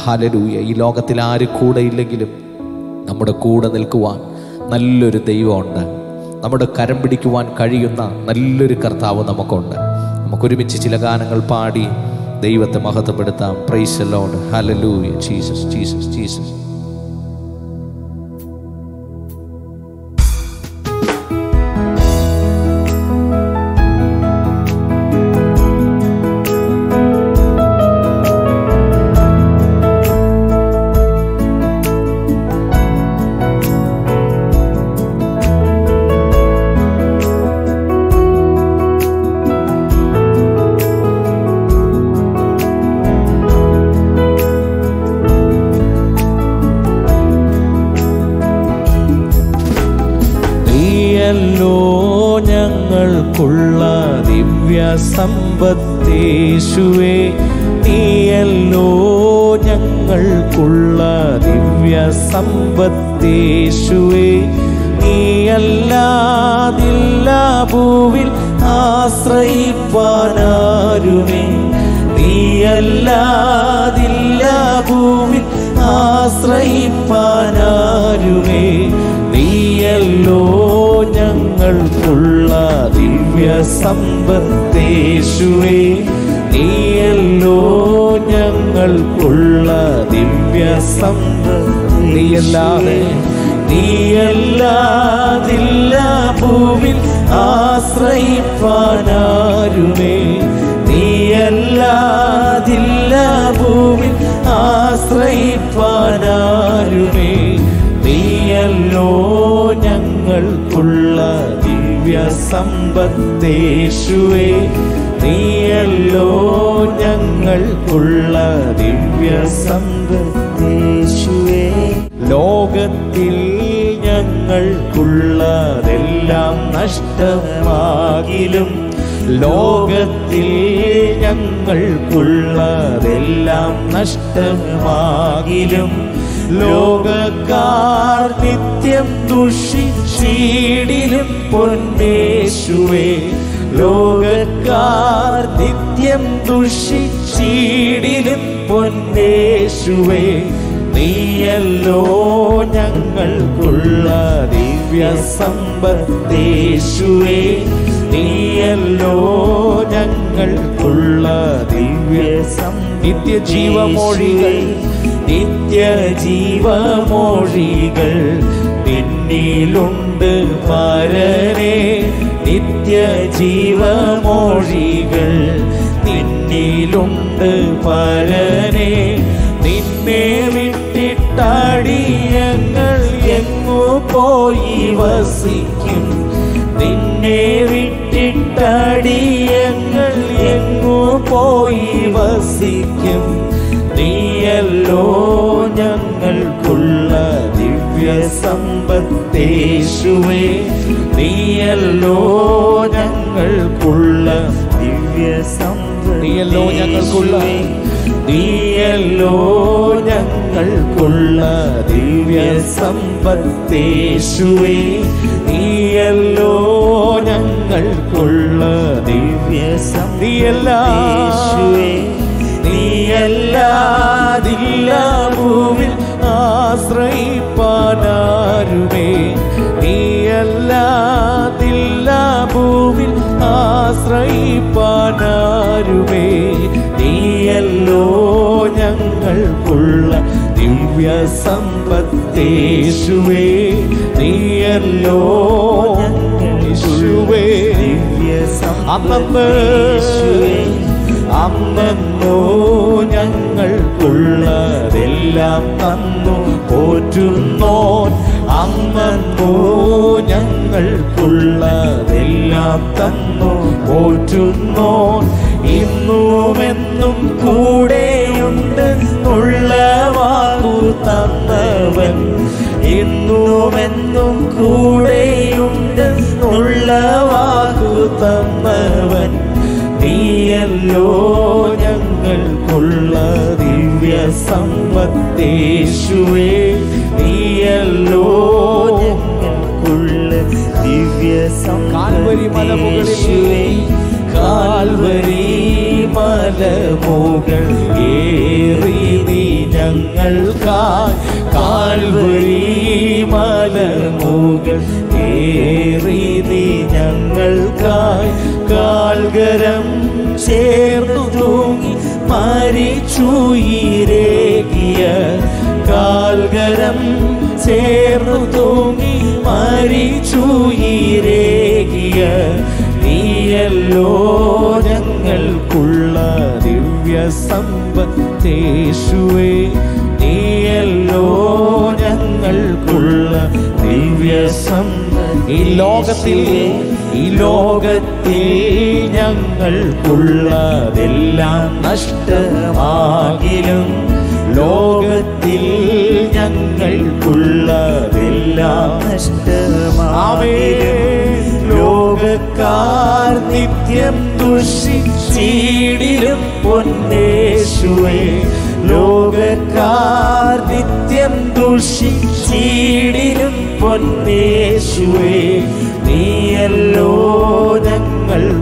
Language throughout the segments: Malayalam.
ഹലലൂയ ഈ ലോകത്തിൽ ആര് കൂടെ ഇല്ലെങ്കിലും നമ്മുടെ കൂടെ നിൽക്കുവാൻ നല്ലൊരു ദൈവമുണ്ട് നമ്മുടെ കരം പിടിക്കുവാൻ കഴിയുന്ന നല്ലൊരു കർത്താവ് നമുക്കുണ്ട് നമുക്കൊരുമിച്ച് ചില ഗാനങ്ങൾ പാടി ദൈവത്തെ മഹത്വപ്പെടുത്താം praise lord hallelujah Jesus Jesus Jesus നീയല്ലോ ഞങ്ങൾക്കുള്ള ദിവ്യ സമ്പത്തേശുവേ നീയല്ലോ ഞങ്ങൾക്കുള്ള ദിവ്യ സമ്പത്തേശുവേ നീയല്ലാതില്ല ഭൂവിൽ ആശ്രയിപ്പാനാരുമേ നീയല്ലാതില്ല ഭൂവിൽ ആശ്രയിപ്പാനാരുമേ നീയല്ലോ ഞങ്ങൾക്കുള്ള ദിവ്യ സമ്പത്തേശുവേ നീയല്ലോ ഞങ്ങൾക്കുള്ള ദിവ്യ സമ്പത്ത് നീയല്ലാതെ നീയല്ലാതില്ല ഭൂവിൽ ആശ്രയിപ്പാനാരുമേ നീയല്ലാതില്ല ഭൂവിൽ ആശ്രയിപ്പാനാരുമേ നീയല്ലോ ഞങ്ങൾക്കുള്ള ദിവ്യ സമ്പത്തേശുവേ നീയല്ലോ ഞങ്ങൾക്കുള്ള ദിവ്യ സമ്പത്തേശുവേ ലോകത്തിൽ ഞങ്ങൾക്കുള്ളതെല്ലാം നഷ്ടമാകിലും ലോകത്തിൽ ഞങ്ങൾക്കുള്ളതെല്ലാം നഷ്ടമാകിലും ലോകക്കാർ നിത്യം ദുഷിച്ചീടിലും പൊന്നേശുവേ ലോകക്കാർ നിത്യം ദുഷിച്ചീടിലും പൊന്നേശുവേ നീയല്ലോ ഞങ്ങൾക്കുള്ള ദിവ്യ സമ്പത്തേശുവേ നീയല്ലോ ഞങ്ങൾക്കുള്ള ദിവ്യ സം നിത്യജീവമൊഴികൾ നിത്യജീവമൊഴികൾ പിന്നിലുണ്ട് പരനെ നിത്യജീവമൊഴികൾ നിന്നിലുണ്ട് പരനെ നിന്നെ വിട്ടിട്ടടിയങ്ങൾ എങ്ങു പോയി വസിക്കും നിന്നെ വിട്ടിട്ടടിയങ്ങൾ എങ്ങു പോയി വസിക്കും നീയല്ലോ ഞങ്ങൾക്കുള്ള ദിവ്യ സമ്പത്തേശുവേ നീയല്ലോ ഞങ്ങൾക്കുള്ള ദിവ്യ സമ്പത്ത് നീയല്ലോ ഞങ്ങൾക്കുള്ള നീയല്ലോ ഞങ്ങൾക്കുള്ള ദിവ്യ സമ്പത്തേശുവേ നീയല്ലോ ഞങ്ങൾക്കുള്ള ദിവ്യ സമ്പത്തേശുവേ നീയല്ലാതില്ല ഭൂവിൽ ആശ്രയിപ്പാനാരുമേ നീയല്ലാതില്ല ഭൂവിൽ ആശ്രയിപ്പാനാരുമേ നീയല്ലോ ഞങ്ങൾക്കുള്ള ദിവ്യ സമ്പത്തേശുവേ നീയല്ലോ യേശുവേ ദിവ്യ സമ്പത്തേശുവേ അന്നോ ഞങ്ങൾക്കുള്ളതെല്ലാം തന്നു പോറ്റുന്നോൻ അന്നോ ഞങ്ങൾക്കുള്ളതെല്ലാം തന്നു പോറ്റുന്നോൻ ഇന്നുമെന്നും കൂടെയുണ്ട് ഉള്ള വാക്കു തന്നവൻ ഇന്നുമെന്നും കൂടെയുണ്ട് ഉള്ള വാക്കു തന്നവൻ നീയല്ലോ ഞങ്ങൾക്കുള്ള ദിവ്യ സമ്പത്തേശുവേ നീയല്ലോ ഞങ്ങൾക്കുള്ള ദിവ്യ കാൽവരി മലമുകളിൽ സമ്പത്തേശുവേ കാൽവരി മലമുകൾ ഏറി നീ ഞങ്ങൾ ഞങ്ങൾക്കായി കാൽവരി മലമുകൾ ഏറി നീ ഞങ്ങൾക്കായി കാൽകരം ചേർന്നു തൂങ്ങി മരിച്ചുയിരേകിയ കാൽകരം ചേർന്നു തൂങ്ങി മരിച്ചുയിരേകിയ നീയല്ലോ ഞങ്ങൾക്കുള്ള ദിവ്യ സമ്പത്തേശുവേ നീയല്ലോ ഞങ്ങൾക്കുള്ള ദിവ്യ സമ്പ ഈ ലോകത്തിൽ ഈ ലോകത്തിൽ ഞങ്ങൾക്കുള്ളതെല്ലാം നഷ്ടമാകിലും ലോകത്തിൽ ഞങ്ങൾക്കുള്ളതെല്ലാം നഷ്ടമാകിലും ലോകക്കാർ നിത്യം ദുഷിച്ചിടിലും പൊന്നേശുവേ ലോകക്കാർ നിത്യം ദുഷിച്ചിടിലും പൊന്നേശുവേ നീയല്ലോ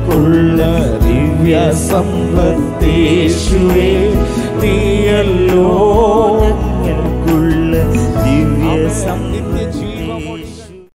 ഞങ്ങൾക്കുള്ള ദിവ്യ സമ്പത്തേശുവേ നീയല്ലോ